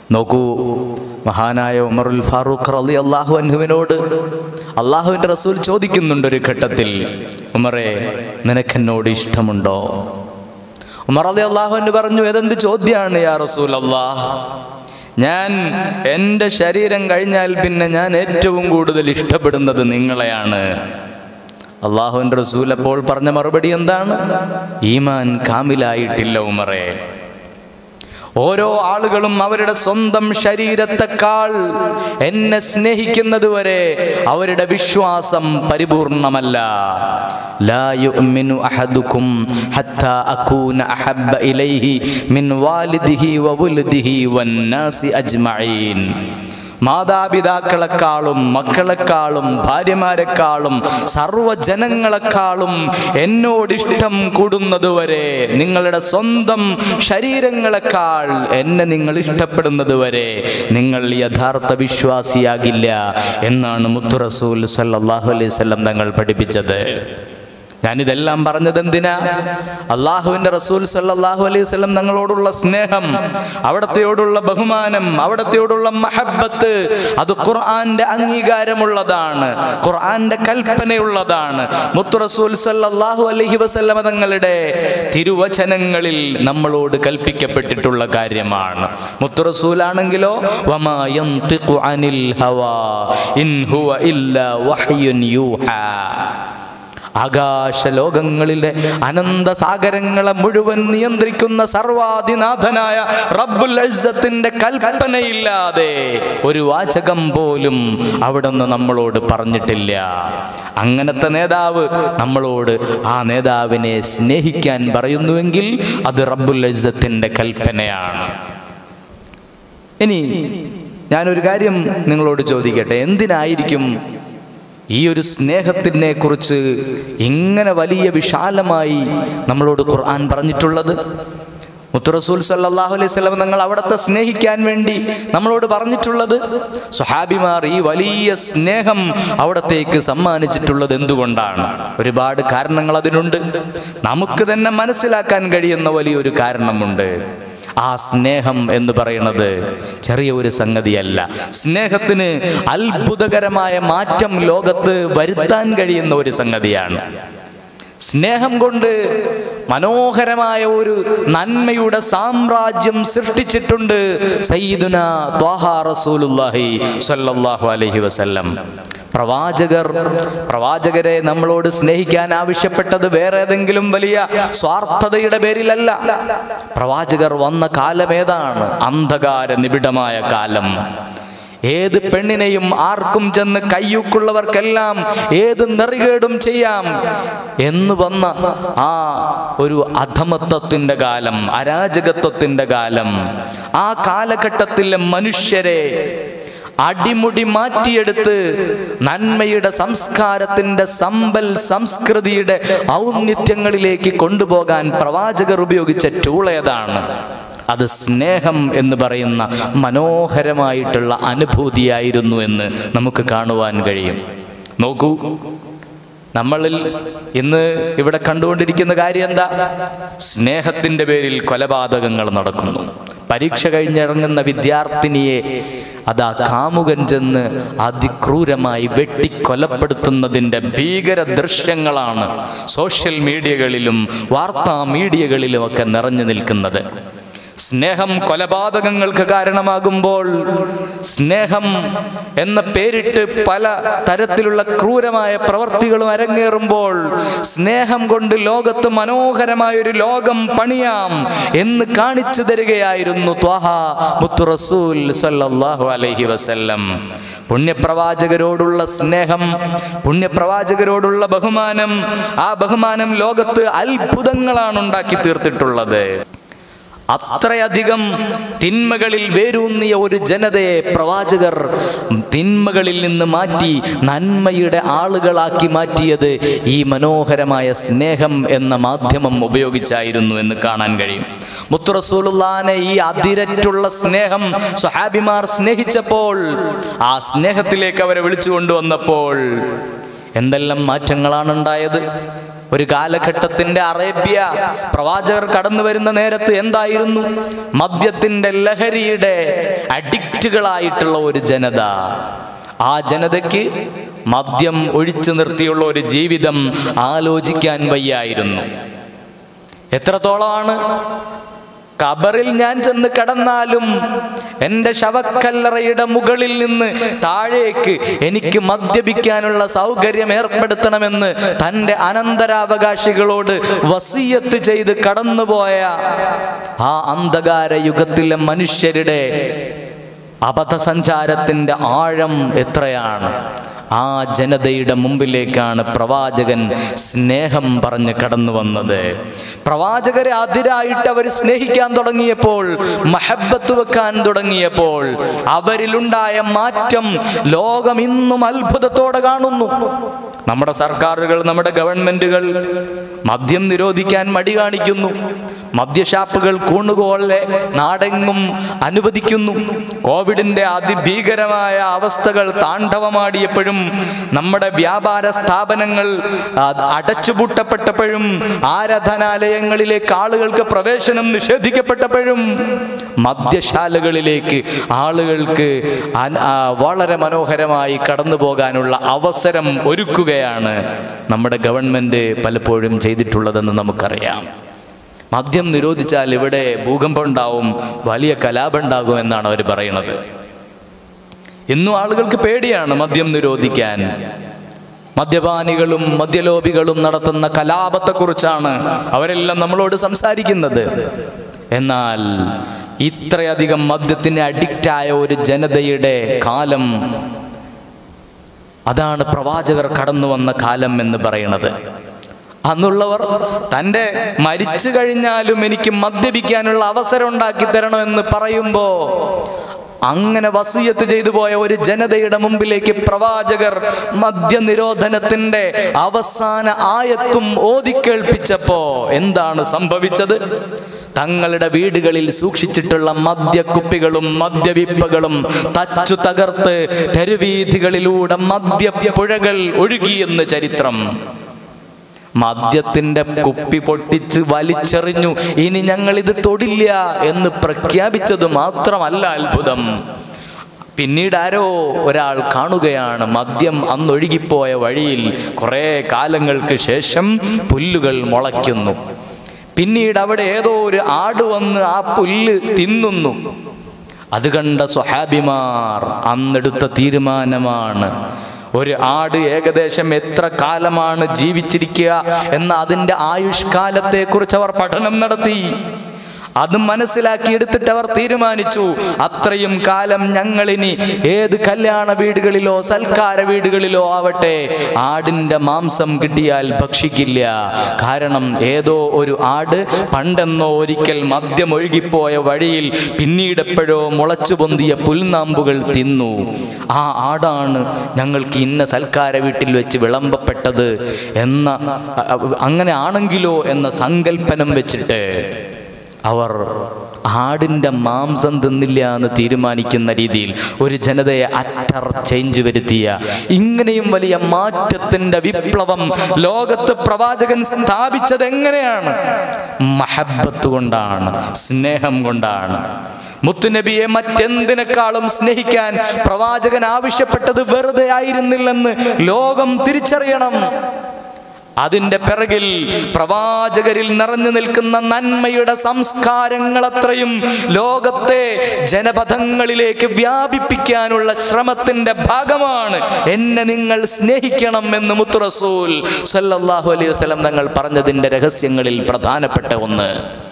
നോക്കൂ മഹാനായ ഉമറുൽ ഫാറൂഖ് റളി അള്ളാഹു അൻഹുവിനോട് അള്ളാഹുവിൻ്റെ റസൂൽ ചോദിക്കുന്നുണ്ട് ഒരു ഘട്ടത്തിൽ ഉമറെ നിനക്കെന്നോട് ഇഷ്ടമുണ്ടോ ഉമർ അലി അള്ളാഹുവിന് പറഞ്ഞു ഏതെന്ത് ചോദ്യമാണ് യാ റസൂൽ അള്ളാഹ് ഞാൻ എൻ്റെ ശരീരം കഴിഞ്ഞാൽ പിന്നെ ഞാൻ ഏറ്റവും കൂടുതൽ ഇഷ്ടപ്പെടുന്നത് നിങ്ങളെയാണ് അള്ളാഹുവിൻ്റെ റസൂൽ അപ്പോൾ പറഞ്ഞ മറുപടി എന്താണ് ഈമാൻ കാമിലായിട്ടില്ല ഉമറേ ഓരോ ആളുകളും അവരുടെ സ്വന്തം ശരീരത്തെക്കാൾ എന്നെ സ്നേഹിക്കുന്നത് വരെ അവരുടെ വിശ്വാസം പരിപൂർണമല്ല ലാ യുഅ്മിനു അഹദുക്കും ഹത്താ അകൂന അഹബ്ബ ഇലൈഹി മിൻ വാലിദിഹി വവുൽദിഹി വന്നാസി അജ്മഈൻ മാതാപിതാക്കളെക്കാളും മക്കളെക്കാളും ഭാര്യമാരെക്കാളും സർവ്വജനങ്ങളെക്കാളും എന്നോടിഷ്ടം കൂടുന്നതുവരെ നിങ്ങളുടെ സ്വന്തം ശരീരങ്ങളെക്കാൾ എന്നെ നിങ്ങൾ ഇഷ്ടപ്പെടുന്നത് വരെ നിങ്ങൾ യഥാർത്ഥ വിശ്വാസിയാകില്ല എന്നാണ് മുത്തു റസൂൽ സല്ലല്ലാഹു അലൈഹി വസല്ലം തങ്ങൾ പഠിപ്പിച്ചത് ഞാനിതെല്ലാം പറഞ്ഞത് എന്തിനാ അള്ളാഹുവിന്റെ റസൂൽ സല്ലല്ലാഹു അലൈഹി വസല്ലം തങ്ങളോടുള്ള സ്നേഹം അവിടത്തെയോടുള്ള ബഹുമാനം അവിടത്തെയോടുള്ള മഹബത്ത് അത് ഖുർആന്റെ അംഗീകാരമുള്ളതാണ് ഖുർആന്റെ കൽപ്പനയുള്ളതാണ് മുത്തു റസൂൽ സല്ലല്ലാഹു അലൈഹി വസല്ലമ തങ്ങളുടെ തിരുവചനങ്ങളിൽ നമ്മളോട് കൽപ്പിക്കപ്പെട്ടിട്ടുള്ള കാര്യമാണ് മുത്തു റസൂലാണെങ്കിലോ വമാ യന്തിഖു അനിൽ ഹവാ ഇൻ ഹുവ ഇല്ലാ വഹ്യുൻ യൂഹാ ആകാശലോകങ്ങളിലെ അനന്ത സാഗരങ്ങളെ മുഴുവൻ നിയന്ത്രിക്കുന്ന സർവാധിനാഥനായ റബ്ബുൽ ഇസ്സത്തിന്റെ കൽപ്പനയില്ലാതെ ഒരു വാചകം പോലും അവിടുന്ന് നമ്മളോട് പറഞ്ഞിട്ടില്ല അങ്ങനത്തെ നേതാവ് നമ്മളോട് ആ നേതാവിനെ സ്നേഹിക്കാൻ പറയുന്നുവെങ്കിൽ അത് റബ്ബുൽ ഇസ്സത്തിന്റെ കൽപ്പനയാണ് ഇനി ഞാനൊരു കാര്യം നിങ്ങളോട് ചോദിക്കട്ടെ എന്തിനായിരിക്കും ഈ ഒരു സ്നേഹത്തിനെ കുറിച്ച് ഇങ്ങനെ വലിയ വിശാലമായി നമ്മളോട് ഖുർആൻ പറഞ്ഞിട്ടുള്ളത് മുത്തുറസൂൽ സല്ലാഹു അലൈഹി സ്വലം നിങ്ങൾ അവിടത്തെ സ്നേഹിക്കാൻ വേണ്ടി നമ്മളോട് പറഞ്ഞിട്ടുള്ളത് സുഹാബിമാർ ഈ വലിയ സ്നേഹം അവിടത്തേക്ക് സമ്മാനിച്ചിട്ടുള്ളത് എന്തുകൊണ്ടാണ് ഒരുപാട് കാരണങ്ങൾ അതിനുണ്ട് നമുക്ക് തന്നെ മനസ്സിലാക്കാൻ കഴിയുന്ന വലിയൊരു കാരണമുണ്ട് ആ സ്നേഹം എന്ന് പറയുന്നത് ചെറിയ ഒരു സംഗതിയല്ല സ്നേഹത്തിന് അത്ഭുതകരമായ മാറ്റം ലോകത്ത് വരുത്താൻ കഴിയുന്ന ഒരു സംഗതിയാണ് സ്നേഹം കൊണ്ട് മനോഹരമായ ഒരു നന്മയുടെ സാമ്രാജ്യം സൃഷ്ടിച്ചിട്ടുണ്ട് സയ്യിദുന ത്വാഹ റസൂലുള്ളാഹി സ്വല്ലല്ലാഹു അലൈഹി വസല്ലം പ്രവാചകർ പ്രവാചകരെ നമ്മളോട് സ്നേഹിക്കാൻ ആവശ്യപ്പെട്ടത് വേറെ ഏതെങ്കിലും വലിയ സ്വാർത്ഥതയുടെ പേരിലല്ല പ്രവാചകർ വന്ന കാലം ഏതാണ് അന്ധകാര നിബിഡമായ കാലം ഏത് പെണ്ണിനെയും ആർക്കും ചെന്ന് കയ്യൂക്കുള്ളവർക്കെല്ലാം ഏത് നെറികേടും ചെയ്യാം എന്ന് വന്ന ആ ഒരു അധമത്വത്തിന്റെ കാലം അരാജകത്വത്തിന്റെ കാലം ആ കാലഘട്ടത്തിലെ മനുഷ്യരെ അടിമുടി മാറ്റിയെടുത്ത് നന്മയുടെ സംസ്കാരത്തിന്റെ സമ്പൽ സംസ്കൃതിയുടെ ഔന്നിത്യങ്ങളിലേക്ക് കൊണ്ടുപോകാൻ പ്രവാചകർ ഉപയോഗിച്ച ടൂൾ ഏതാണ് അത് സ്നേഹം എന്ന് പറയുന്ന മനോഹരമായിട്ടുള്ള അനുഭൂതിയായിരുന്നു എന്ന് നമുക്ക് കാണുവാൻ കഴിയും നോക്കൂ നമ്മളിൽ ഇന്ന് ഇവിടെ കണ്ടുകൊണ്ടിരിക്കുന്ന കാര്യം എന്താ സ്നേഹത്തിന്റെ പേരിൽ കൊലപാതകങ്ങൾ നടക്കുന്നു പരീക്ഷ കഴിഞ്ഞിറങ്ങുന്ന വിദ്യാർത്ഥിനിയെ അതാ കാമുകൻ ചെന്ന് അതിക്രൂരമായി വെട്ടിക്കൊലപ്പെടുത്തുന്നതിൻ്റെ ഭീകര ദൃശ്യങ്ങളാണ് സോഷ്യൽ മീഡിയകളിലും വാർത്താ മീഡിയകളിലും ഒക്കെ നിറഞ്ഞു നിൽക്കുന്നത് സ്നേഹം കൊലപാതകങ്ങൾക്ക് കാരണമാകുമ്പോൾ സ്നേഹം എന്ന പേരിട്ട് പല തരത്തിലുള്ള ക്രൂരമായ പ്രവർത്തികളും അരങ്ങേറുമ്പോൾ സ്നേഹം കൊണ്ട് ലോകത്ത് മനോഹരമായ ഒരു ലോകം പണിയാം എന്ന് കാണിച്ചു തരികയായിരുന്നു ത്വാഹ മുത്തു റസൂൽ സല്ലല്ലാഹു അലൈഹി വസല്ലം പുണ്യപ്രവാചകരോടുള്ള സ്നേഹം പുണ്യപ്രവാചകരോടുള്ള ബഹുമാനം ആ ബഹുമാനം ലോകത്ത് അത്ഭുതങ്ങളാണ് ഉണ്ടാക്കി തീർത്തിട്ടുള്ളത് അത്രയധികം തിന്മകളിൽ വേരൂന്നിയ ഒരു ജനതയെ പ്രവാചകർ തിന്മകളിൽ നിന്ന് മാറ്റി നന്മയുടെ ആളുകളാക്കി മാറ്റിയത് ഈ മനോഹരമായ സ്നേഹം എന്ന മാധ്യമം ഉപയോഗിച്ചായിരുന്നു എന്ന് കാണാൻ കഴിയും മുത്തുറസൂലുള്ളാനെ ഈ അതിരറ്റുള്ള സ്നേഹം സ്വഹാബിമാർ സ്നേഹിച്ചപ്പോൾ ആ സ്നേഹത്തിലേക്ക് അവരെ വിളിച്ചു കൊണ്ടുവന്നപ്പോൾ എന്തെല്ലാം മാറ്റങ്ങളാണ് ഉണ്ടായത് ഒരു കാലഘട്ടത്തിന്റെ അറേബ്യ പ്രവാചകർ കടന്നു വരുന്ന നേരത്ത് എന്തായിരുന്നു മദ്യത്തിന്റെ ലഹരിയുടെ അഡിക്റ്റുകളായിട്ടുള്ള ഒരു ജനത ആ ജനതയ്ക്ക് മദ്യം ഒഴിച്ചു നിർത്തിയുള്ള ഒരു ജീവിതം ആലോചിക്കാൻ വയ്യായിരുന്നു എത്രത്തോളമാണ് കബറിൽ ഞാൻ ചെന്ന് കടന്നാലും എൻ്റെ ശവക്കല്ലറയുടെ മുകളിൽ നിന്ന് താഴേക്ക് എനിക്ക് മദ്യപിക്കാനുള്ള സൗകര്യം ഏർപ്പെടുത്തണമെന്ന് തൻ്റെ അനന്തരാവകാശികളോട് വസീയത്ത് ചെയ്ത് കടന്നുപോയ ആ അന്ധകാര യുഗത്തിലെ മനുഷ്യരുടെ അബദ്ധസഞ്ചാരത്തിൻ്റെ ആഴം എത്രയാണ് ആ ജനതയുടെ മുമ്പിലേക്കാണ് പ്രവാചകൻ സ്നേഹം പറഞ്ഞ് കടന്നു വന്നത് പ്രവാചകരെ അതിരായിട്ട് അവർ സ്നേഹിക്കാൻ തുടങ്ങിയപ്പോൾ മഹബത്ത് വെക്കാൻ തുടങ്ങിയപ്പോൾ അവരിലുണ്ടായ മാറ്റം ലോകം ഇന്നും അത്ഭുതത്തോടെ കാണുന്നു നമ്മുടെ സർക്കാരുകൾ നമ്മുടെ ഗവൺമെന്റുകൾ മദ്യം നിരോധിക്കാൻ മടി കാണിക്കുന്നു മദ്യഷാപ്പുകൾ കൂണുപോലെ നാടെങ്ങും അനുവദിക്കുന്നു കോവിഡിന്റെ അതിഭീകരമായ അവസ്ഥകൾ താണ്ഡവമാടിയപ്പോഴും നമ്മുടെ വ്യാപാര സ്ഥാപനങ്ങൾ ആ, അടച്ചുപൂട്ടപ്പെട്ടപ്പോഴും ആരാധനാലയങ്ങളിലേക്ക് ആളുകൾക്ക് പ്രവേശനം നിഷേധിക്കപ്പെട്ടപ്പോഴും മദ്യശാലകളിലേക്ക് ആളുകൾക്ക് അൻ- ആ, വളരെ മനോഹരമായി കടന്നു പോകാനുള്ള അവസരം ഒരുക്കുകയാണ് നമ്മുടെ ഗവൺമെന്റ് പലപ്പോഴും ചെയ്തിട്ടുള്ളതെന്ന് നമുക്കറിയാം മദ്യം നിരോധിച്ചാൽ ഇവിടെ ഭൂകമ്പം ഉണ്ടാവും വലിയ കലാപം ഉണ്ടാകും എന്നാണ് അവർ പറയുന്നത് ഇന്നും ആളുകൾക്ക് പേടിയാണ് മദ്യം നിരോധിക്കാൻ മദ്യപാനികളും മദ്യലോപികളും നടത്തുന്ന കലാപത്തെക്കുറിച്ചാണ് അവരെല്ലാം നമ്മളോട് സംസാരിക്കുന്നത് എന്നാൽ ഇത്രയധികം മദ്യത്തിന് അഡിക്റ്റായ ഒരു ജനതയുടെ കാലം അതാണ് പ്രവാചകർ കടന്നു വന്ന കാലം എന്ന് പറയുന്നത് അന്നുള്ളവർ തൻ്റെ മരിച്ചു കഴിഞ്ഞാലും എനിക്ക് മദ്യപിക്കാനുള്ള അവസരം ഉണ്ടാക്കി തരണമെന്ന് പറയുമ്പോ അങ്ങനെ വസീയത്ത് ചെയ്തു പോയ ഒരു ജനതയുടെ മുമ്പിലേക്ക് പ്രവാചകർ മദ്യനിരോധനത്തിന്റെ അവസാന ആയത്തും ഓതിക്കേൾപ്പിച്ചപ്പോ എന്താണ് സംഭവിച്ചത് തങ്ങളുടെ വീടുകളിൽ സൂക്ഷിച്ചിട്ടുള്ള മദ്യക്കുപ്പികളും മദ്യവിപ്പകളും തച്ചു തകർത്ത് തെരുവീഥികളിലൂടെ മദ്യപ്പുഴകൾ ഒഴുകിയെന്ന് ചരിത്രം മദ്യത്തിന്റെ കുപ്പി പൊട്ടിച്ച് വലിച്ചെറിഞ്ഞു ഇനി ഞങ്ങൾ ഇത് തൊടില്ല എന്ന് പ്രഖ്യാപിച്ചത് മാത്രമല്ല അത്ഭുതം പിന്നീട് ആരോ ഒരാൾ കാണുകയാണ് മദ്യം അന്നൊഴുകിപ്പോയ വഴിയിൽ കുറേ കാലങ്ങൾക്ക് ശേഷം പുല്ലുകൾ മുളയ്ക്കുന്നു പിന്നീട് അവിടെ ഏതോ ഒരു ആട് വന്ന് ആ പുല്ല് തിന്നുന്നു അത് കണ്ട സ്വഹാബിമാർ അന്നെടുത്ത തീരുമാനമാണ് ഒരു ആട് ഏകദേശം എത്ര കാലമാണ് ജീവിച്ചിരിക്കുക എന്ന അതിൻ്റെ ആയുഷ്കാലത്തെ കുറിച്ച് അവർ പഠനം നടത്തി അത് മനസ്സിലാക്കി എടുത്തിട്ട് അവർ തീരുമാനിച്ചു അത്രയും കാലം ഞങ്ങളിനി ഏത് കല്യാണ വീടുകളിലോ സൽക്കാര വീടുകളിലോ ആവട്ടെ ആടിൻ്റെ മാംസം കിട്ടിയാൽ ഭക്ഷിക്കില്ല കാരണം ഏതോ ഒരു ആട് പണ്ടെന്നോ ഒരിക്കൽ മദ്യം ഒഴുകിപ്പോയ വഴിയിൽ പിന്നീട് എപ്പോഴോ മുളച്ചു പൊന്തിയ പുൽനാമ്പുകൾ തിന്നു ആ ആടാണ് ഞങ്ങൾക്ക് ഇന്ന സൽക്കാര വീട്ടിൽ വെച്ച് വിളമ്പപ്പെട്ടത് എന്ന അ- അ- അങ്ങനെ ആണെങ്കിലോ എന്ന സങ്കല്പനം വെച്ചിട്ട് അവർ ആടിൻ്റെ മാംസം തിന്നില്ല എന്ന് തീരുമാനിക്കുന്ന രീതിയിൽ ഒരു ജനതയെ അറ്റർ ചേഞ്ച് വരുത്തിയ ഇങ്ങനെയും വലിയ മാറ്റത്തിന്റെ വിപ്ലവം ലോകത്ത് പ്രവാചകൻ സ്ഥാപിച്ചത് എങ്ങനെയാണ് മഹബത്ത് കൊണ്ടാണ് സ്നേഹം കൊണ്ടാണ് മുത്തുനബിയെ മറ്റെന്തിനേക്കാളും സ്നേഹിക്കാൻ പ്രവാചകൻ ആവശ്യപ്പെട്ടത് വെറുതെ ആയിരുന്നില്ലെന്ന് ലോകം തിരിച്ചറിയണം അതിന്റെ പിറകിൽ പ്രവാചകരിൽ നിറഞ്ഞു നിൽക്കുന്ന നന്മയുടെ സംസ്കാരങ്ങൾ അത്രയും ലോകത്തെ ജനപഥങ്ങളിലേക്ക് വ്യാപിപ്പിക്കാനുള്ള ശ്രമത്തിന്റെ ഭാഗമാണ് എന്നെ നിങ്ങൾ സ്നേഹിക്കണം എന്ന് മുത്തു റസൂൽ സല്ലല്ലാഹു അലൈഹി വസല്ലം തങ്ങൾ പറഞ്ഞതിന്റെ രഹസ്യങ്ങളിൽ പ്രധാനപ്പെട്ട ഒന്ന്